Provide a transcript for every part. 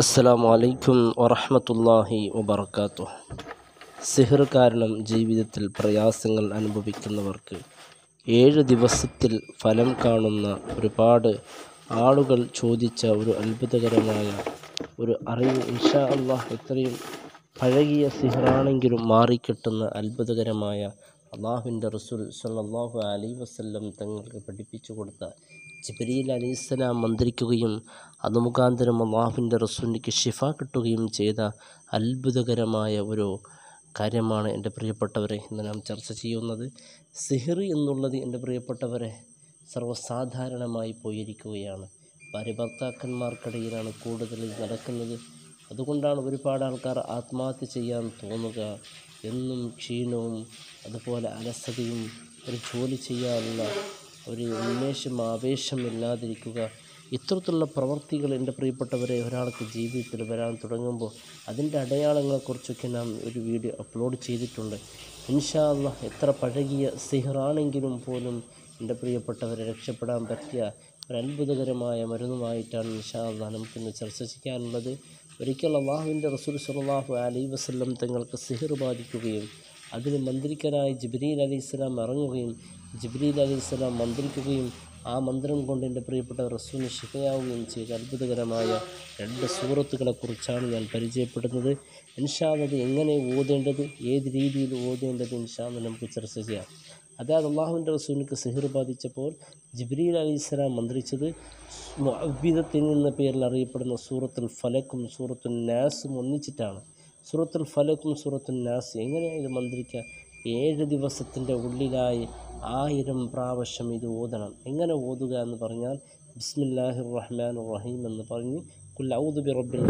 അസ്സലാമു അലൈക്കും വറഹ്മത്തുള്ളാഹി വബർക്കാത്തു സിഹർ കാരണം ജീവിതത്തിൽ പ്രയാസങ്ങൾ അനുഭവിക്കുന്നവർക്ക് ഏഴ് ദിവസത്തിൽ ഫലം കാണുന്ന ഒരുപാട് ആളുകൾ ചോദിച്ച ഒരു അത്ഭുതകരമായ ഒരു അറിവ് ഇൻഷാ അള്ളാഹ് എത്രയും പഴകിയ സിഹറാണെങ്കിലും മാറിക്കിട്ടുന്ന അത്ഭുതകരമായ അള്ളാഹുവിൻ്റെ റസൂൽ സല്ലല്ലാഹു അലൈഹി വസല്ലം തങ്ങൾക്ക് പഠിപ്പിച്ചു കൊടുത്ത ജിബ്രീൽ അലൈഹിസ്സലാം മന്ത്രിക്കുകയും അത് മുഖാന്തരം അള്ളാഹുവിൻ്റെ റസൂലിക്ക് ഷിഫ കിട്ടുകയും ചെയ്ത അത്ഭുതകരമായ ഒരു കാര്യമാണ് എൻ്റെ പ്രിയപ്പെട്ടവരെ ഇന്ന് നാം ചർച്ച ചെയ്യുന്നത് സിഹിർ എന്നുള്ളത് എൻ്റെ പ്രിയപ്പെട്ടവരെ സർവ്വസാധാരണമായി പോയിരിക്കുകയാണ് ഭാര്യ ഭർത്താക്കന്മാർക്കിടയിലാണ് കൂടുതൽ ഇത് നടക്കുന്നത് അതുകൊണ്ടാണ് ഒരുപാട് ആൾക്കാർ ആത്മഹത്യ ചെയ്യാൻ തോന്നുക എന്നും ക്ഷീണവും അതുപോലെ അലസതയും ഒരു ജോലി ചെയ്യാനുള്ള ഒരു ഉന്മേഷം ആവേശം ഇല്ലാതിരിക്കുക ഇത്തരത്തിലുള്ള പ്രവർത്തികൾ എൻ്റെ പ്രിയപ്പെട്ടവരെ ഒരാൾക്ക് ജീവിതത്തിൽ വരാൻ തുടങ്ങുമ്പോൾ അതിൻ്റെ അടയാളങ്ങളെക്കുറിച്ചൊക്കെ നാം ഒരു വീഡിയോ അപ്ലോഡ് ചെയ്തിട്ടുണ്ട് ഇൻഷാ അല്ലാ എത്ര പഴകിയ സിഹറാണെങ്കിലും പോലും എൻ്റെ പ്രിയപ്പെട്ടവരെ രക്ഷപ്പെടാൻ പറ്റിയ ഒരു അത്ഭുതകരമായ മരുന്നുമായിട്ടാണ് ഇൻഷാ അല്ലാ നമുക്കിന്ന് ചർച്ച ചെയ്യാനുള്ളത് ഒരിക്കൽ അള്ളാഹുവിൻ്റെ റസൂൽ സല്ലല്ലാഹു അലൈഹി വസല്ലം തങ്ങൾക്ക് സിഹിർ ബാധിക്കുകയും അതിന് മന്ത്രിക്കനായി ജിബ്രീൽ അലൈഹി സ്വലാം ഇറങ്ങുകയും ജിബ്രീൽ അലൈഹി സ്വലാം മന്ത്രിക്കുകയും ആ മന്ത്രം കൊണ്ട് എൻ്റെ പ്രിയപ്പെട്ട റസൂലിന് ശിഫയാവുകയും ചെയ്ത അത്ഭുതകരമായ രണ്ട് സൂറത്തുകളെക്കുറിച്ചാണ് ഞാൻ പരിചയപ്പെടുന്നത് ഇൻഷാദ് എങ്ങനെ ഓതേണ്ടത് ഏത് രീതിയിൽ ഓതേണ്ടത് ഇൻഷാദ് നമുക്ക് ചർച്ച ചെയ്യാം അതായത് അള്ളാഹുവിൻ്റെ റസൂലിക്ക് സിഹിർ ബാധിച്ചപ്പോൾ ജിബ്രീൽ അലൈഹി സ്വലാം മന്ത്രിച്ചത് മുഅവ്വിദത്തിൻ എന്ന പേരിൽ അറിയപ്പെടുന്ന സൂറത്തുൽ ഫലക്കും സൂറത്തുൽ നാസും ഒന്നിച്ചിട്ടാണ് സൂറത്തുൽ ഫലക്കും സൂറത്തുൽ നാസ് എങ്ങനെയാണ് ഇത് മന്ത്രിക്കുക ഏഴ് ദിവസത്തിൻ്റെ ഉള്ളിലായി ആയിരം പ്രാവശ്യം ഇത് ഓതണം എങ്ങനെ ഓതുക എന്ന് പറഞ്ഞാൽ ബിസ്മില്ലാഹിർ റഹ്മാൻ റഹീം എന്ന് പറഞ്ഞ് കുൽ ഔദു ബി റബ്ബിൽ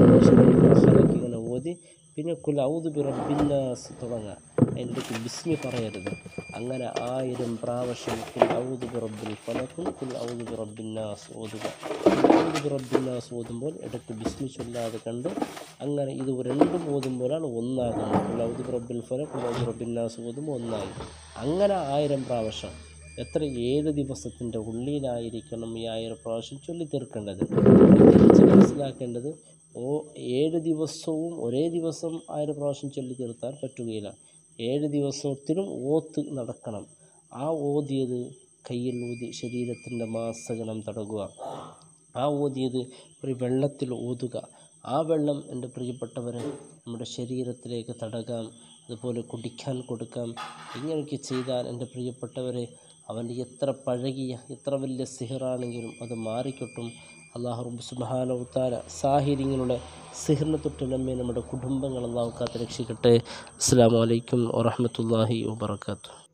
ഫലക് ഇങ്ങനെ ഓതി പിന്നെ കുൽ ഔദു ബി റബ്ബിന്നാസ് തുടങ്ങുക അതിൻ്റെ ഇടയ്ക്ക് ബിസ്മി പറയരുത് അങ്ങനെ ആയിരം പ്രാവശ്യം കുൽ ഔദു ബി റബ്ബിൽ ഫലക്കും കുൽ ഔദു ബി റബ്ബിന്നാസ് ഓതുക ഔദു ബി റബ്ബിന്നാസ് ഓതുമ്പോൾ ഇടയ്ക്ക് ബിസ്മി ചൊല്ലാതെ കണ്ട് അങ്ങനെ ഇത് രണ്ടും ഓതുമ്പോഴാണ് ഒന്നാകുന്നത് കുൽ ഔദു ബി റബ്ബിൽ ഫലക് കുൽ ഔദു റബ്ബിന്നാസ് ഓതുമ്പോൾ ഒന്നായി അങ്ങനെ ആയിരം പ്രാവശ്യം എത്ര ഏഴ് ദിവസത്തിൻ്റെ ഉള്ളിലായിരിക്കണം ഈ ആയിരം പ്രാവശ്യം ചൊല്ലി തീർക്കേണ്ടത് തിരിച്ച് മനസ്സിലാക്കേണ്ടത് ഓ ഏഴ് ദിവസവും ഒരേ ദിവസം ആയിരം പ്രാവശ്യം ചൊല്ലി തീർത്താൻ പറ്റുകയില്ല ഏഴ് ദിവസത്തിലും ഓത്ത് നടക്കണം ആ ഓതിയത് കയ്യിൽ ഊതി ശരീരത്തിൻ്റെ മാസകലം തടകുക ആ ഓതിയത് ഒരു വെള്ളത്തിൽ ഊതുക ആ വെള്ളം എൻ്റെ പ്രിയപ്പെട്ടവരെ നമ്മുടെ ശരീരത്തിലേക്ക് തടകാം അതുപോലെ കുടിക്കാൻ കൊടുക്കാം ഇങ്ങനെയൊക്കെ ചെയ്താൽ എൻ്റെ പ്രിയപ്പെട്ടവരെ അവൻ്റെ എത്ര പഴകിയ എത്ര വലിയ സിഹിറാണെങ്കിലും അത് മാറിക്കിട്ടും അള്ളാഹു റബ്ബ് സുബാനവുത്താല സാഹിര്യങ്ങളുടെ സിഹിറിനെ തൊട്ട് നമ്മെ നമ്മുടെ കുടുംബങ്ങൾ അള്ളാഹു കാത്ത് രക്ഷിക്കട്ടെ അസ്സാം വലൈക്കും വറഹമത്തല്ലാഹി വാബർക്കാത്തു